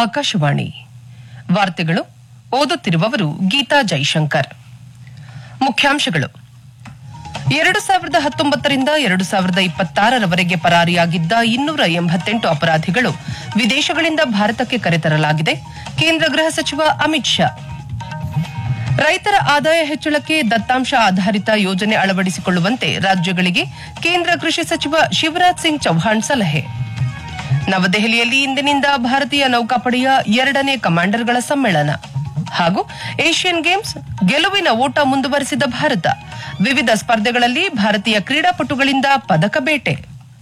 ಆಕಾಶವಾಣಿ ವಾರ್ತೆಗಳು ಓದುತ್ತಿರುವವರು ಗೀತಾ ಜೈಶಂಕರ್ ಮುಖ್ಯಾಂಶಗಳು ಎರಡು ಸಾವಿರದ ಹತ್ತೊಂಬತ್ತರಿಂದ ಎರಡು ಸಾವಿರದ ಇಪ್ಪತ್ತಾರರವರೆಗೆ ಪರಾರಿಯಾಗಿದ್ದ ಇನ್ನೂರ ಎಂಬತ್ತೆಂಟು ಅಪರಾಧಿಗಳು ವಿದೇಶಗಳಿಂದ ಭಾರತಕ್ಕೆ ಕರೆತರಲಾಗಿದೆ ಕೇಂದ್ರ ಗೃಹ ಸಚಿವ ಅಮಿತ್ ಶಾ ರೈತರ ಆದಾಯ ಹೆಚ್ಚಳಕ್ಕೆ ದತ್ತಾಂಶ ಆಧಾರಿತ ಯೋಜನೆ ಅಳವಡಿಸಿಕೊಳ್ಳುವಂತೆ ರಾಜ್ಯಗಳಿಗೆ ಕೇಂದ್ರ ಕೃಷಿ ಸಚಿವ ಶಿವರಾಜ್ ಸಿಂಗ್ ಚೌಹಾಣ್ ಸಲಹೆ ನವದೆಹಲಿಯಲ್ಲಿ ಇಂದಿನಿಂದ ಭಾರತೀಯ ನೌಕಾಪಡೆಯ ಎರಡನೇ ಕಮಾಂಡರ್ಗಳ ಸಮ್ಮೇಳನ ಹಾಗೂ ಏಷ್ಯನ್ ಗೇಮ್ಸ್ ಗೆಲುವಿನ ಓಟ ಮುಂದುವರೆಸಿದ ಭಾರತ ವಿವಿಧ ಸ್ಪರ್ಧೆಗಳಲ್ಲಿ ಭಾರತೀಯ ಕ್ರೀಡಾಪಟುಗಳಿಂದ ಪದಕ ಬೇಟೆ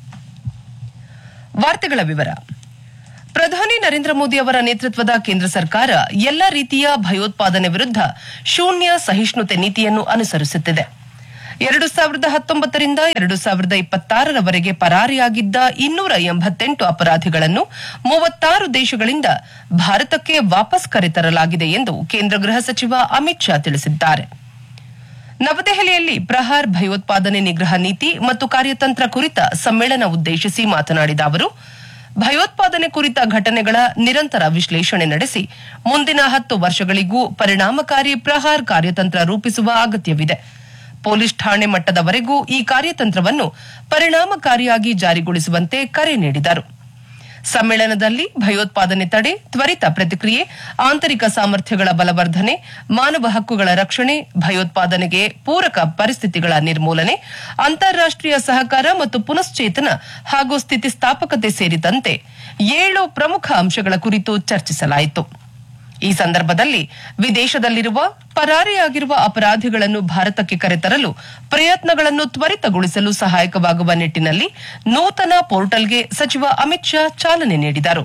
ವಾರ್ತೆಗಳ ವಿವರ ಪ್ರಧಾನಿ ನರೇಂದ್ರ ಮೋದಿ ಅವರ ನೇತೃತ್ವದ ಕೇಂದ್ರ ಸರ್ಕಾರ ಎಲ್ಲ ರೀತಿಯ ಭಯೋತ್ಪಾದನೆ ವಿರುದ್ಧ ಶೂನ್ಯ ಸಹಿಷ್ಣುತೆ ನೀತಿಯನ್ನು ಅನುಸರಿಸುತ್ತಿದೆ ಎರಡು ಸಾವಿರದ ಹತ್ತೊಂಬತ್ತರಿಂದ ಎರಡು ಸಾವಿರದ ಇಪ್ಪತ್ತಾರರವರೆಗೆ ಪರಾರಿಯಾಗಿದ್ದ ಇನ್ನೂರ ಎಂಬತ್ತೆಂಟು ಅಪರಾಧಿಗಳನ್ನು ಮೂವತ್ತಾರು ದೇಶಗಳಿಂದ ಭಾರತಕ್ಕೆ ವಾಪಸ್ ಕರೆತರಲಾಗಿದೆ ಎಂದು ಕೇಂದ್ರ ಗೃಹ ಸಚಿವ ಅಮಿತ್ ಶಾ ತಿಳಿಸಿದ್ದಾರೆ ನವದೆಹಲಿಯಲ್ಲಿ ಪ್ರಹಾರ್ ಭಯೋತ್ಪಾದನೆ ನಿಗ್ರಹ ನೀತಿ ಮತ್ತು ಕಾರ್ಯತಂತ್ರ ಕುರಿತ ಸಮ್ಮೇಳನ ಉದ್ದೇಶಿಸಿ ಮಾತನಾಡಿದ ಅವರು ಭಯೋತ್ಪಾದನೆ ಕುರಿತ ಘಟನೆಗಳ ನಿರಂತರ ವಿಶ್ಲೇಷಣೆ ನಡೆಸಿ ಮುಂದಿನ ಹತ್ತು ವರ್ಷಗಳಿಗೂ ಪರಿಣಾಮಕಾರಿ ಪ್ರಹಾರ್ ಕಾರ್ಯತಂತ್ರ ರೂಪಿಸುವ ಅಗತ್ಯವಿದೆ ಪೊಲೀಸ್ ಠಾಣೆ ಮಟ್ಟದವರೆಗೂ ಈ ಕಾರ್ಯತಂತ್ರವನ್ನು ಪರಿಣಾಮಕಾರಿಯಾಗಿ ಜಾರಿಗೊಳಿಸುವಂತೆ ಕರೆ ನೀಡಿದರು ಸಮ್ಮೇಳನದಲ್ಲಿ ಭಯೋತ್ಪಾದನೆ ತಡೆ ತ್ವರಿತ ಪ್ರತಿಕ್ರಿಯೆ ಆಂತರಿಕ ಸಾಮರ್ಥ್ಯಗಳ ಬಲವರ್ಧನೆ ಮಾನವ ಹಕ್ಕುಗಳ ರಕ್ಷಣೆ ಭಯೋತ್ಪಾದನೆಗೆ ಪೂರಕ ಪರಿಸ್ಥಿತಿಗಳ ನಿರ್ಮೂಲನೆ ಅಂತಾರಾಷ್ಟೀಯ ಸಹಕಾರ ಮತ್ತು ಪುನಶ್ಚೇತನ ಹಾಗೂ ಸ್ಥಿತಿಸ್ಥಾಪಕತೆ ಸೇರಿದಂತೆ ಏಳು ಪ್ರಮುಖ ಅಂಶಗಳ ಕುರಿತು ಚರ್ಚಿಸಲಾಯಿತು ಈ ಸಂದರ್ಭದಲ್ಲಿ ವಿದೇಶದಲ್ಲಿರುವ ಪರಾರಿಯಾಗಿರುವ ಅಪರಾಧಿಗಳನ್ನು ಭಾರತಕ್ಕೆ ಕರೆತರಲು ಪ್ರಯತ್ನಗಳನ್ನು ತ್ವರಿತಗೊಳಿಸಲು ಸಹಾಯಕವಾಗುವ ನಿಟ್ಟಿನಲ್ಲಿ ನೂತನ ಪೋರ್ಟಲ್ಗೆ ಸಚಿವ ಅಮಿತ್ ಶಾ ಚಾಲನೆ ನೀಡಿದರು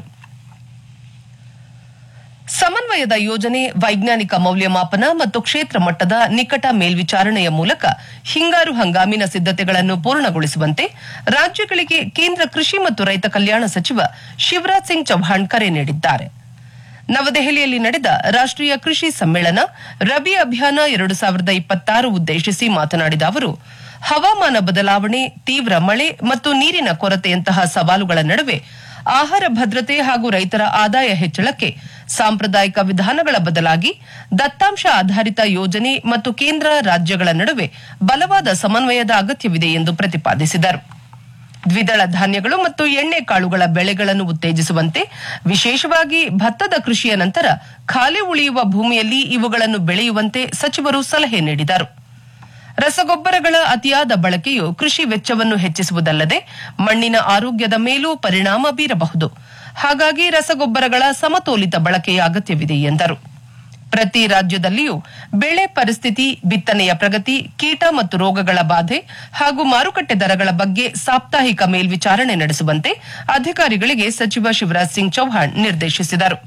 ಸಮನ್ವಯದ ಯೋಜನೆ ವೈಜ್ಞಾನಿಕ ಮೌಲ್ಯಮಾಪನ ಮತ್ತು ಕ್ಷೇತ್ರ ಮಟ್ಟದ ನಿಕಟ ಮೇಲ್ವಿಚಾರಣೆಯ ಮೂಲಕ ಹಿಂಗಾರು ಹಂಗಾಮಿನ ಸಿದ್ದತೆಗಳನ್ನು ಪೂರ್ಣಗೊಳಿಸುವಂತೆ ರಾಜ್ಯಗಳಿಗೆ ಕೇಂದ್ರ ಕೃಷಿ ಮತ್ತು ರೈತ ಕಲ್ಯಾಣ ಸಚಿವ ಶಿವರಾಜ್ ಸಿಂಗ್ ಚೌಹಾಣ್ ಕರೆ ನೀಡಿದ್ದಾರೆ ನವದೆಹಲಿಯಲ್ಲಿ ನಡೆದ ರಾಷ್ಟೀಯ ಕೃಷಿ ಸಮ್ಮೇಳನ ರಬಿ ಅಭಿಯಾನ ಎರಡು ಸಾವಿರದ ಇಪ್ಪತ್ತಾರು ಉದ್ದೇಶಿಸಿ ಮಾತನಾಡಿದ ಅವರು ಹವಾಮಾನ ಬದಲಾವಣೆ ತೀವ್ರ ಮಳೆ ಮತ್ತು ನೀರಿನ ಕೊರತೆಯಂತಹ ಸವಾಲುಗಳ ನಡುವೆ ಆಹಾರ ಭದ್ರತೆ ಹಾಗೂ ರೈತರ ಆದಾಯ ಹೆಚ್ಚಳಕ್ಕೆ ಸಾಂಪ್ರದಾಯಿಕ ವಿಧಾನಗಳ ಬದಲಾಗಿ ದತ್ತಾಂಶ ಆಧಾರಿತ ಯೋಜನೆ ಮತ್ತು ಕೇಂದ್ರ ರಾಜ್ಯಗಳ ನಡುವೆ ಬಲವಾದ ಸಮನ್ವಯದ ಅಗತ್ಯವಿದೆ ಎಂದು ಪ್ರತಿಪಾದಿಸಿದರು ದ್ವಿದಳ ಧಾನ್ಯಗಳು ಮತ್ತು ಎಣ್ಣೆ ಕಾಳುಗಳ ಬೆಳೆಗಳನ್ನು ಉತ್ತೇಜಿಸುವಂತೆ ವಿಶೇಷವಾಗಿ ಭತ್ತದ ಕೃಷಿಯ ನಂತರ ಖಾಲಿ ಉಳಿಯುವ ಭೂಮಿಯಲ್ಲಿ ಇವುಗಳನ್ನು ಬೆಳೆಯುವಂತೆ ಸಚಿವರು ಸಲಹೆ ನೀಡಿದರು ರಸಗೊಬ್ಬರಗಳ ಅತಿಯಾದ ಬಳಕೆಯು ಕೃಷಿ ವೆಚ್ಚವನ್ನು ಹೆಚ್ಚಿಸುವುದಲ್ಲದೆ ಮಣ್ಣಿನ ಆರೋಗ್ಯದ ಮೇಲೂ ಪರಿಣಾಮ ಬೀರಬಹುದು ಹಾಗಾಗಿ ರಸಗೊಬ್ಬರಗಳ ಸಮತೋಲಿತ ಬಳಕೆಯ ಅಗತ್ಯವಿದೆ ಎಂದರು ಪ್ರತಿ ರಾಜ್ಯದಲ್ಲಿಯೂ ಬೆಳೆ ಪರಿಸ್ಥಿತಿ ಬಿತ್ತನೆಯ ಪ್ರಗತಿ ಕೀಟ ಮತ್ತು ರೋಗಗಳ ಬಾಧೆ ಹಾಗೂ ಮಾರುಕಟ್ಟೆ ದರಗಳ ಬಗ್ಗೆ ಸಾಪ್ತಾಹಿಕ ಮೇಲ್ವಿಚಾರಣೆ ನಡೆಸುವಂತೆ ಅಧಿಕಾರಿಗಳಿಗೆ ಸಚಿವ ಶಿವರಾಜ್ ಸಿಂಗ್ ಚೌಹಾಣ್ ನಿರ್ದೇಶಿಸಿದರು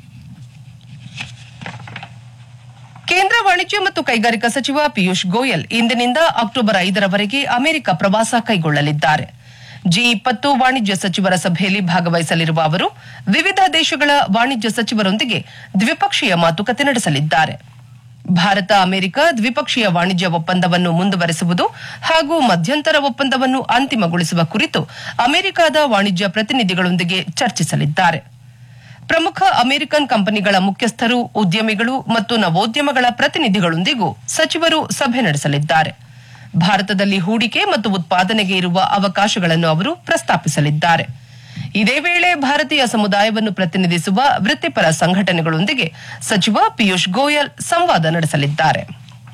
ಕೇಂದ್ರ ವಾಣಿಜ್ಯ ಮತ್ತು ಕೈಗಾರಿಕಾ ಸಚಿವ ಪಿಯೂಷ್ ಗೋಯಲ್ ಇಂದಿನಿಂದ ಅಕ್ಟೋಬರ್ ಐದರವರೆಗೆ ಅಮೆರಿಕ ಪ್ರವಾಸ ಕೈಗೊಳ್ಳಲಿದ್ದಾರೆ ಜಿ ಇಪ್ಪತ್ತು ವಾಣಿಜ್ಯ ಸಚಿವರ ಸಭೆಯಲ್ಲಿ ಭಾಗವಹಿಸಲಿರುವ ಅವರು ವಿವಿಧ ದೇಶಗಳ ವಾಣಿಜ್ಯ ಸಚಿವರೊಂದಿಗೆ ದ್ವಿಪಕ್ಷೀಯ ಮಾತುಕತೆ ನಡೆಸಲಿದ್ದಾರೆ ಭಾರತ ಅಮೆರಿಕ ದ್ವಿಪಕ್ಷೀಯ ವಾಣಿಜ್ಯ ಒಪ್ಪಂದವನ್ನು ಮುಂದುವರೆಸುವುದು ಹಾಗೂ ಮಧ್ಯಂತರ ಒಪ್ಪಂದವನ್ನು ಅಂತಿಮಗೊಳಿಸುವ ಕುರಿತು ಅಮೆರಿಕದ ವಾಣಿಜ್ಯ ಪ್ರತಿನಿಧಿಗಳೊಂದಿಗೆ ಚರ್ಚಿಸಲಿದ್ದಾರೆ ಪ್ರಮುಖ ಅಮೆರಿಕನ್ ಕಂಪನಿಗಳ ಮುಖ್ಯಸ್ಥರು ಉದ್ಯಮಿಗಳು ಮತ್ತು ನವೋದ್ಯಮಗಳ ಪ್ರತಿನಿಧಿಗಳೊಂದಿಗೂ ಸಚಿವರು ಸಭೆ ನಡೆಸಲಿದ್ದಾರೆ ಭಾರತದಲ್ಲಿ ಹೂಡಿಕೆ ಮತ್ತು ಉತ್ಪಾದನೆಗೆ ಇರುವ ಅವಕಾಶಗಳನ್ನು ಅವರು ಪ್ರಸ್ತಾಪಿಸಲಿದ್ದಾರೆ ಇದೇ ವೇಳೆ ಭಾರತೀಯ ಸಮುದಾಯವನ್ನು ಪ್ರತಿನಿಧಿಸುವ ವೃತ್ತಿಪರ ಸಂಘಟನೆಗಳೊಂದಿಗೆ ಸಚಿವ ಪಿಯೂಷ್ ಗೋಯಲ್ ಸಂವಾದ ನಡೆಸಲಿದ್ದಾರೆ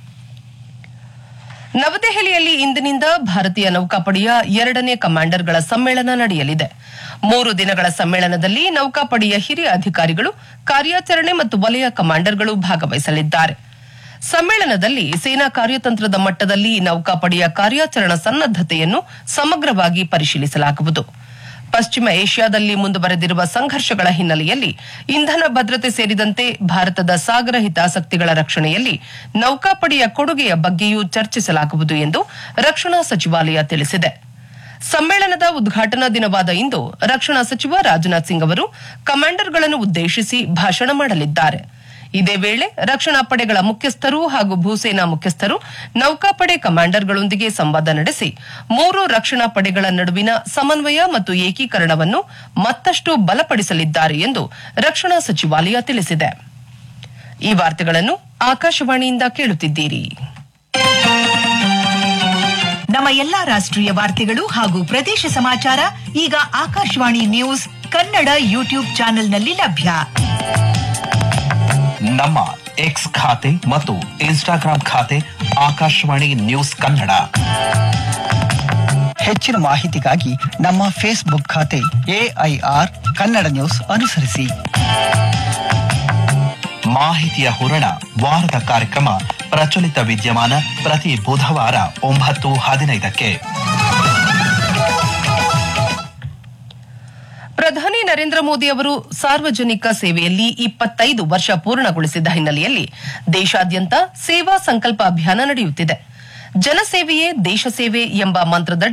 ನವದೆಹಲಿಯಲ್ಲಿ ಇಂದಿನಿಂದ ಭಾರತೀಯ ನೌಕಾಪಡೆಯ ಎರಡನೇ ಕಮಾಂಡರ್ಗಳ ಸಮ್ಮೇಳನ ನಡೆಯಲಿದೆ ಮೂರು ದಿನಗಳ ಸಮ್ಮೇಳನದಲ್ಲಿ ನೌಕಾಪಡೆಯ ಹಿರಿಯ ಅಧಿಕಾರಿಗಳು ಕಾರ್ಯಾಚರಣೆ ಮತ್ತು ವಲಯ ಕಮಾಂಡರ್ಗಳು ಭಾಗವಹಿಸಲಿದ್ದಾರೆ ಸಮ್ಮೇಳನದಲ್ಲಿ ಸೇನಾ ಕಾರ್ಯತಂತ್ರದ ಮಟ್ಟದಲ್ಲಿ ನೌಕಾಪಡೆಯ ಕಾರ್ಯಾಚರಣಾ ಸನ್ನದ್ದತೆಯನ್ನು ಸಮಗ್ರವಾಗಿ ಪರಿಶೀಲಿಸಲಾಗುವುದು ಪಶ್ಚಿಮ ಏಷ್ಯಾದಲ್ಲಿ ಮುಂದುವರೆದಿರುವ ಸಂಘರ್ಷಗಳ ಹಿನ್ನೆಲೆಯಲ್ಲಿ ಇಂಧನ ಭದ್ರತೆ ಸೇರಿದಂತೆ ಭಾರತದ ಸಾಗರ ಹಿತಾಸಕ್ತಿಗಳ ರಕ್ಷಣೆಯಲ್ಲಿ ನೌಕಾಪಡೆಯ ಕೊಡುಗೆಯ ಬಗ್ಗೆಯೂ ಚರ್ಚಿಸಲಾಗುವುದು ಎಂದು ರಕ್ಷಣಾ ಸಚಿವಾಲಯ ತಿಳಿಸಿದೆ ಸಮ್ಮೇಳನದ ಉದ್ಘಾಟನಾ ದಿನವಾದ ಇಂದು ರಕ್ಷಣಾ ಸಚಿವ ರಾಜನಾಥ್ ಸಿಂಗ್ ಅವರು ಕಮಾಂಡರ್ಗಳನ್ನು ಉದ್ದೇಶಿಸಿ ಭಾಷಣ ಮಾಡಲಿದ್ದಾರೆ ಇದೇ ವೇಳೆ ರಕ್ಷಣಾ ಪಡೆಗಳ ಮುಖ್ಯಸ್ಥರು ಹಾಗೂ ಭೂಸೇನಾ ಮುಖ್ಯಸ್ಥರು ನೌಕಾಪಡೆ ಕಮಾಂಡರ್ಗಳೊಂದಿಗೆ ಸಂವಾದ ನಡೆಸಿ ಮೂರು ರಕ್ಷಣಾ ಪಡೆಗಳ ನಡುವಿನ ಸಮನ್ವಯ ಮತ್ತು ಏಕೀಕರಣವನ್ನು ಮತ್ತಷ್ಟು ಬಲಪಡಿಸಲಿದ್ದಾರೆ ಎಂದು ರಕ್ಷಣಾ ಸಚಿವಾಲಯ ತಿಳಿಸಿದೆ ಈ ವಾರ್ತೆಗಳನ್ನು ಆಕಾಶವಾಣಿಯಿಂದ ಕೇಳುತ್ತಿದ್ದೀರಿ ನಮ್ಮ ಎಲ್ಲಾ ರಾಷ್ಟ್ರೀಯ ವಾರ್ತೆಗಳು ಹಾಗೂ ಪ್ರದೇಶ ಸಮಾಚಾರ ಈಗ ಆಕಾಶವಾಣಿ ನ್ಯೂಸ್ ಕನ್ನಡ ಯೂಟ್ಯೂಬ್ ಚಾನೆಲ್ನಲ್ಲಿ ಲಭ್ಯ ನಮ್ಮ ಎಕ್ಸ್ ಖಾತೆ ಮತ್ತು ಇನ್ಸ್ಟಾಗ್ರಾಂ ಖಾತೆ ಆಕಾಶವಾಣಿ ನ್ಯೂಸ್ ಕನ್ನಡ ಹೆಚ್ಚಿನ ಮಾಹಿತಿಗಾಗಿ ನಮ್ಮ ಫೇಸ್ಬುಕ್ ಖಾತೆ ಎಐಆರ್ ಕನ್ನಡ ನ್ಯೂಸ್ ಅನುಸರಿಸಿ ಮಾಹಿತಿಯ ಹೂರಣ ವಾರದ ಕಾರ್ಯಕ್ರಮ ಪ್ರಚಲಿತ ವಿದ್ಯಮಾನ ಪ್ರತಿ ಬುಧವಾರ ಒಂಬತ್ತು ಹದಿನೈದಕ್ಕೆ ಪ್ರಧಾನಿ ನರೇಂದ್ರ ಮೋದಿ ಅವರು ಸಾರ್ವಜನಿಕ ಸೇವೆಯಲ್ಲಿ ಇಪ್ಪತ್ತೈದು ವರ್ಷ ಪೂರ್ಣಗೊಳಿಸಿದ ಹಿನ್ನೆಲೆಯಲ್ಲಿ ದೇಶಾದ್ಯಂತ ಸೇವಾ ಸಂಕಲ್ಪ ಅಭಿಯಾನ ನಡೆಯುತ್ತಿದೆ ಜನಸೇವೆಯೇ ದೇಶ ಸೇವೆ ಎಂಬ ಮಂತ್ರದಡಿ